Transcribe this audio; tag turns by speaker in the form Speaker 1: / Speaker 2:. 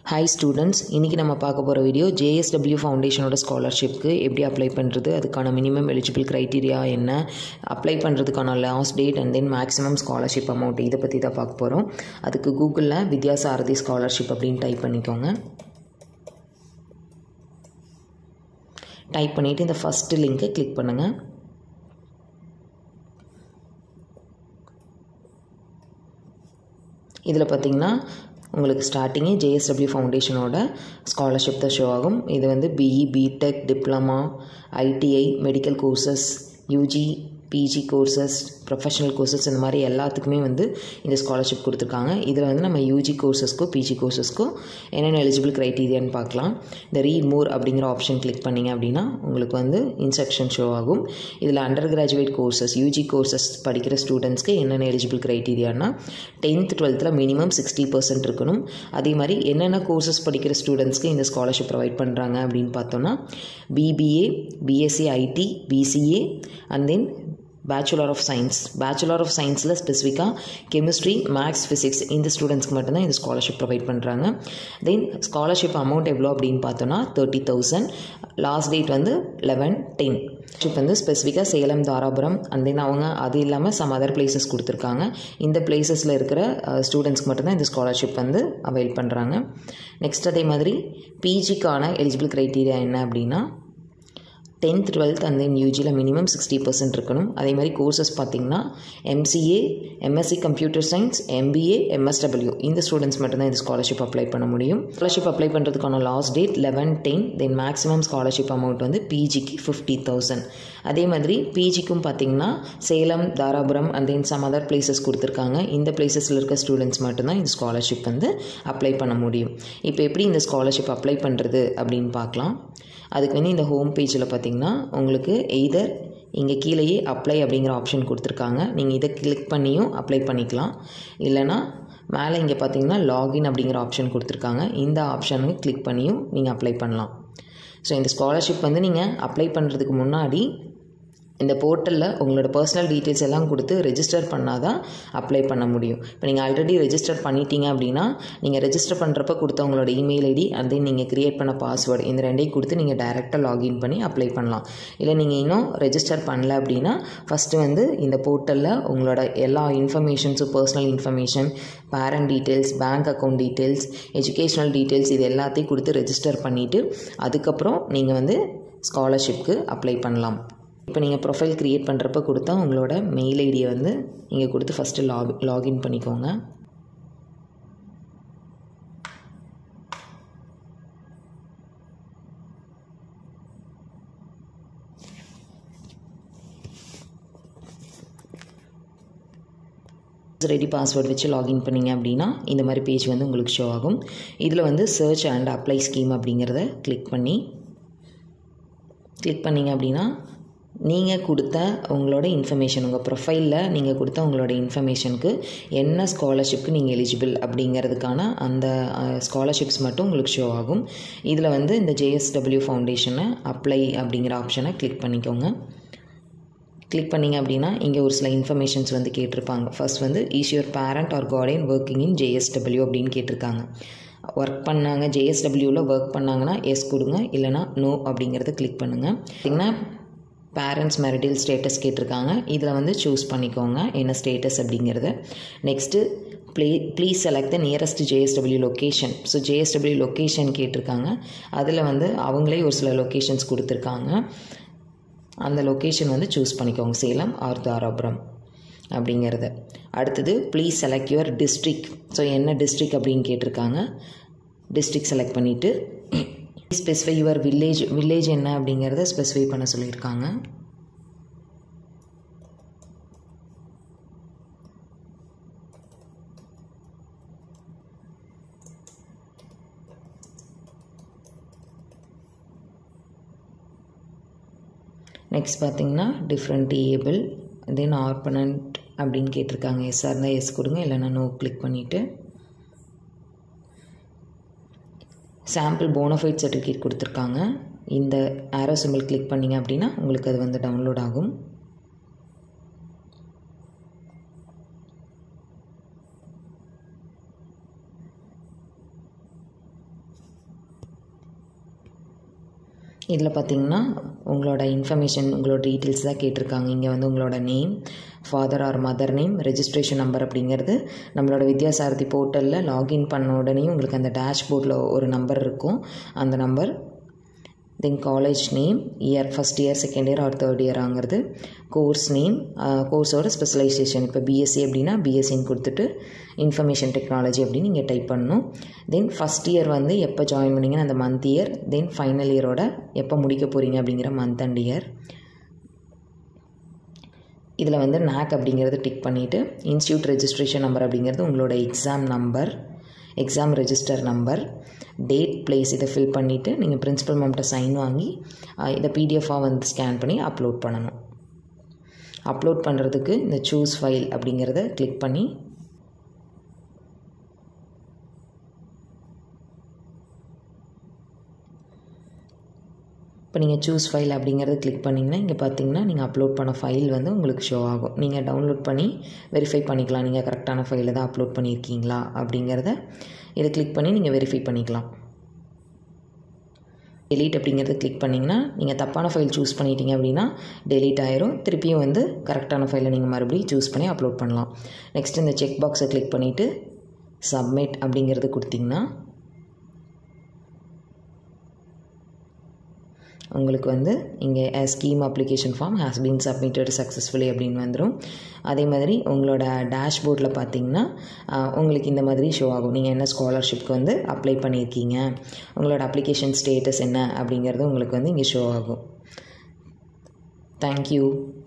Speaker 1: hi students இன்றைக்கி நம்ம பார்க்க போகிற வீடியோ ஜேஎஸ்டபிள்யூ ஃபவுண்டேஷனோட ஸ்காலர்ஷிப்க்கு எப்படி அப்ளை பண்ணுறது அதுக்கான மினிமம் எலிஜிபிள் க்ரைட்டீரியா என்ன அப்ளை பண்ணுறதுக்கான last date and then maximum scholarship amount இதை பற்றி தான் பார்க்க போகிறோம் அதுக்கு கூகுளில் வித்யாசாரதி ஸ்காலர்ஷிப் அப்படின்னு டைப் பண்ணிக்கோங்க டைப் பண்ணிவிட்டு இந்த ஃபஸ்ட்டு லிங்க்கை கிளிக் பண்ணுங்கள் இதில் பார்த்தீங்கன்னா உங்களுக்கு ஸ்டார்டிங்கே ஜேஎஸ்டபிள்யூ ஃபவுண்டேஷனோட ஸ்காலர்ஷிப் தான் ஷோ ஆகும் இது வந்து BE BTech diploma ITI medical courses UG PG courses professional courses இந்த மாதிரி எல்லாத்துக்குமே வந்து இந்த ஸ்காலர்ஷிப் கொடுத்துருக்காங்க இதில் வந்து நம்ம யூஜி கோர்சஸ்க்கோ பிஜி கோர்சஸ்க்கோ என்னென்ன எலிஜிபிள் க்ரைட்டீரியான்னு பார்க்கலாம் இந்த ரீட் மோர் அப்படிங்கிற ஆப்ஷன் கிளிக் பண்ணிங்க அப்படின்னா உங்களுக்கு வந்து இன்ஸ்ட்ரக்ஷன் ஷோ ஆகும் இதில் under graduate courses UG courses படிக்கிற ஸ்டூடெண்ட்ஸ்க்கு என்னென்ன எலிஜிபிள் க்ரைட்டீரியானா டென்த் டுவெல்த்தில் மினிமம் சிக்ஸ்டி பர்சன்ட் இருக்கணும் அதே மாதிரி என்னென்ன கோர்சஸ் படிக்கிற ஸ்டூடெண்ட்ஸ்க்கு இந்த ஸ்காலர்ஷிப் ப்ரொவைட் பண்ணுறாங்க அப்படின்னு பார்த்தோன்னா BBA BSc IT BCA and then bachelor of science bachelor of சயின்ஸில் ஸ்பெசிஃபிக்காக கெமிஸ்ட்ரி மேக்ஸ் ஃபிசிக்ஸ் இந்த ஸ்டூடெண்ட்ஸ்க்கு மட்டும்தான் இந்த ஸ்காலர்ஷிப் ப்ரொவைட் பண்ணுறாங்க தென் ஸ்காலர்ஷிப் அமௌண்ட் எவ்வளோ அப்படின்னு பார்த்தோன்னா தேர்ட்டி தௌசண்ட் லாஸ்ட் டேட் வந்து லெவன் டென் ஷிப் வந்து ஸ்பெசிஃபிக்காக சேலம் தாராபுரம் அண்ட் தென் அவங்க அது இல்லாமல் சம் அதர் பிளேசஸ் கொடுத்துருக்காங்க இந்த பிளேசஸில் இருக்கிற ஸ்டூடெண்ட்ஸ்க்கு மட்டும்தான் இந்த ஸ்காலர்ஷிப் வந்து அவைல் பண்ணுறாங்க நெக்ஸ்ட் அதே மாதிரி பிஜிக்கான எலிஜிபிள் க்ரைட்டீரியா என்ன அப்படின்னா டென்த் டுவெல்த் அண்ட் தென் யூஜியில் மினிமம் சிக்ஸ்டி பர்சன்ட் இருக்கணும் அதே மாதிரி கோர்சஸ் பார்த்திங்கன்னா MCA MSc computer science MBA MSW இந்த ஸ்டூடெண்ட்ஸ் மட்டும்தான் இந்த ஸ்காலர்ஷிப் அப்ளை பண்ண முடியும் ஸ்காலர்ஷிப் அப்ளை பண்ணுறதுக்கான last date eleven ten then maximum scholarship amount வந்து பிஜிக்கு ஃபிஃப்டி தௌசண்ட் அதே மாதிரி பிஜிக்கும் பார்த்திங்கன்னா Salem Dharapuram and then some other places கொடுத்துருக்காங்க இந்த பிளேசஸில் இருக்க ஸ்டூடெண்ட்ஸ் மட்டும்தான் இந்த ஸ்காலர்ஷிப் வந்து அப்ளை பண்ண முடியும் இப்போ எப்படி இந்த ஸ்காலர்ஷிப் அப்ளை பண்ணுறது அப்படின்னு பார்க்கலாம் அதுக்கு வந்து இந்த ஹோம் பேஜில் பார்த்திங்கன்னா உங்களுக்கு எய்தர் இங்கே கீழேயே அப்ளை அப்படிங்கிற ஆப்ஷன் கொடுத்துருக்காங்க நீங்கள் இதை கிளிக் பண்ணியும் அப்ளை பண்ணிக்கலாம் இல்லைனா மேலே இங்கே பார்த்தீங்கன்னா லாகின் அப்படிங்கிற ஆப்ஷன் கொடுத்துருக்காங்க இந்த ஆப்ஷனுக்கு கிளிக் பண்ணியும் நீங்கள் அப்ளை பண்ணலாம் ஸோ இந்த ஸ்காலர்ஷிப் வந்து நீங்கள் அப்ளை பண்ணுறதுக்கு முன்னாடி இந்த போர்ட்டலில் உங்களோட பர்சனல் டீட்டெயில்ஸ் எல்லாம் கொடுத்து ரெஜிஸ்டர் பண்ணால் தான் அப்ளை பண்ண முடியும் இப்போ நீங்கள் ஆல்ரெடி ரெஜிஸ்டர் பண்ணிட்டீங்க அப்படின்னா நீங்கள் ரெஜிஸ்டர் பண்ணுறப்ப கொடுத்த உங்களோட இமெயில் ஐடி அண்ட் தென் நீங்கள் க்ரியேட் பண்ண பாஸ்வேர்டு இந்த ரெண்டையும் கொடுத்து நீங்கள் டேரெக்டாக லாகின் பண்ணி அப்ளை பண்ணலாம் இல்லை நீங்கள் இன்னும் ரெஜிஸ்டர் பண்ணல அப்படின்னா ஃபஸ்ட்டு வந்து இந்த போர்ட்டலில் உங்களோட எல்லா இன்ஃபர்மேஷன்ஸும் personal information parent details bank account details educational details இது எல்லாத்தையும் கொடுத்து ரெஜிஸ்டர் பண்ணிவிட்டு அதுக்கப்புறம் நீங்கள் வந்து ஸ்காலர்ஷிப்க்கு அப்ளை பண்ணலாம் இப்போ நீங்கள் ப்ரொஃபைல் க்ரியேட் பண்ணுறப்ப கொடுத்தா உங்களோட மெயில் ஐடியை வந்து நீங்கள் கொடுத்து ஃபஸ்ட்டு லாக் லாகின் பண்ணிக்கோங்க ரெடி பாஸ்வேர்டு வச்சு லாகின் பண்ணிங்க அப்படின்னா இந்த மாதிரி பேஜ் வந்து உங்களுக்கு ஷோ ஆகும் இதில் வந்து சர்ச் அண்ட் அப்ளை ஸ்கீம் அப்படிங்கிறத கிளிக் பண்ணி கிளிக் பண்ணிங்க அப்படின்னா நீங்கள் கொடுத்த உங்களோட இன்ஃபர்மேஷன் உங்கள் ப்ரொஃபைலில் நீங்கள் கொடுத்த உங்களோட இன்ஃபர்மேஷனுக்கு என்ன ஸ்காலர்ஷிப்க்கு நீங்கள் எலிஜிபிள் அப்படிங்கிறதுக்கான அந்த ஸ்காலர்ஷிப்ஸ் மட்டும் உங்களுக்கு ஷோ ஆகும் இதில் வந்து இந்த ஜேஎஸ்டபிள்யூ ஃபவுண்டேஷனை அப்ளை அப்படிங்கிற ஆப்ஷனை கிளிக் பண்ணிக்கோங்க கிளிக் பண்ணிங்க அப்படின்னா இங்கே ஒரு சில இன்ஃபர்மேஷன்ஸ் வந்து கேட்டிருப்பாங்க ஃபர்ஸ்ட் வந்து is your parent or guardian working in JSW அப்படின்னு கேட்டிருக்காங்க ஒர்க் பண்ணாங்க ஜேஎஸ்டபிள்யூவில் ஒர்க் பண்ணாங்கன்னா எஸ் கொடுங்க இல்லைனா நோ அப்படிங்கிறத கிளிக் பண்ணுங்கள் பார்த்திங்கன்னா பேரண்ட்ஸ் மெரிடியல் ஸ்டேட்டஸ் கேட்டிருக்காங்க இதில் வந்து சூஸ் பண்ணிக்கோங்க என்ன ஸ்டேட்டஸ் அப்படிங்கிறத next play please select the nearest JSW location so JSW location கேட்டிருக்காங்க அதில் வந்து அவங்களே ஒரு சில லொக்கேஷன்ஸ் கொடுத்துருக்காங்க அந்த லொக்கேஷன் வந்து சூஸ் பண்ணிக்கோங்க சேலம் ஆர் தாராபுரம் அப்படிங்கிறத அடுத்தது please select your district so என்ன டிஸ்ட்ரிக் அப்படின்னு கேட்டிருக்காங்க டிஸ்ட்ரிக் செலக்ட் பண்ணிவிட்டு ஸ்பெசிஃபை யுவர் வில்லேஜ் வில்லேஜ் என்ன அப்படிங்கிறத ஸ்பெசிஃபை பண்ண சொல்லியிருக்காங்க நெக்ஸ்ட் பார்த்திங்கன்னா டிஃப்ரெண்ட் ஏபிள் தென் ஆர்பனண்ட் அப்படின்னு கேட்டிருக்காங்க எஸ்ஸாக இருந்தால் எஸ் கொடுங்க இல்லைனா நோ கிளிக் பண்ணிவிட்டு சாம்பிள் போனோஃபைட் சர்டிஃபிகேட் கொடுத்துருக்காங்க இந்த ஆரோ சிம்பிள் கிளிக் பண்ணிங்க அப்படின்னா உங்களுக்கு அது வந்து டவுன்லோட் ஆகும் இதில் பார்த்தீங்கன்னா உங்களோட இன்ஃபர்மேஷன் உங்களோட டீட்டெயில்ஸ் தான் கேட்டிருக்காங்க இங்கே வந்து உங்களோட name father or mother name registration number அப்படிங்கிறது நம்மளோட வித்யாசாரதி போர்ட்டலில் லாகின் பண்ண உடனே உங்களுக்கு அந்த டேஷ்போர்டில் ஒரு நம்பர் இருக்கும் அந்த number then college name year first year second year or third இயராங்கிறது கோர்ஸ் நேம் கோர்ஸோட ஸ்பெஷலைசேஷன் இப்போ பிஎஸ்சி அப்படின்னா பிஎஸ்சின்னு கொடுத்துட்டு இன்ஃபர்மேஷன் டெக்னாலஜி அப்படின்னு நீங்கள் டைப் பண்ணணும் தென் ஃபஸ்ட் இயர் வந்து எப்போ ஜாயின் பண்ணீங்கன்னு அந்த மந்த் இயர் தென் ஃபைனல் இயரோட எப்போ முடிக்க போகிறீங்க அப்படிங்கிற மந்த் அண்ட் இயர் இதில் வந்து நாக் அப்படிங்கிறது டிக் பண்ணிவிட்டு இன்ஸ்டியூட் ரெஜிஸ்ட்ரேஷன் நம்பர் அப்படிங்கிறது உங்களோட exam number exam register number date place இதை ஃபில் பண்ணிவிட்டு நீங்கள் பிரின்ஸிபல் மேம்கிட்ட சைன் வாங்கி இதை பிடிஎஃபாக வந்து ஸ்கேன் பண்ணி அப்லோட் பண்ணணும் அப்லோட் பண்ணுறதுக்கு இந்த சூஸ் ஃபைல் அப்படிங்கிறத கிளிக் பண்ணி இப்போ நீங்கள் சூஸ் ஃபைல் அப்படிங்கிறத கிளிக் பண்ணிங்கன்னா இங்கே பார்த்தீங்கன்னா நீங்கள் அப்லோட் பண்ண ஃபைல் வந்து உங்களுக்கு ஷோ ஆகும் நீங்கள் டவுன்லோட் பண்ணி வெரிஃபை பண்ணிக்கலாம் நீங்கள் கரெக்டான ஃபைலை தான் அப்லோட் பண்ணியிருக்கீங்களா அப்படிங்கிறத இதை கிளிக் பண்ணி நீங்கள் வெரிஃபை பண்ணிக்கலாம் டெலீட் அப்படிங்கிறத கிளிக் பண்ணிங்கன்னா நீங்கள் தப்பான ஃபைல் சூஸ் பண்ணிட்டீங்க அப்படின்னா டெலீட் ஆயிரும் திருப்பியும் வந்து கரெக்டான ஃபைலை நீங்கள் மறுபடியும் சூஸ் பண்ணி அப்லோட் பண்ணலாம் நெக்ஸ்ட் இந்த செக் பாக்ஸை கிளிக் பண்ணிவிட்டு சப்மிட் அப்படிங்கிறது கொடுத்திங்கன்னா உங்களுக்கு வந்து இங்கே scheme application form has been submitted successfully அப்படின்னு வந்துடும் அதே மாதிரி உங்களோட டேஷ்போர்டில் பார்த்தீங்கன்னா உங்களுக்கு இந்த மாதிரி ஷோ ஆகும் நீங்கள் என்ன ஸ்காலர்ஷிப்க்கு வந்து அப்ளை பண்ணியிருக்கீங்க உங்களோட அப்ளிகேஷன் ஸ்டேட்டஸ் என்ன அப்படிங்கிறது உங்களுக்கு வந்து இங்கே ஷோ ஆகும் தேங்க்யூ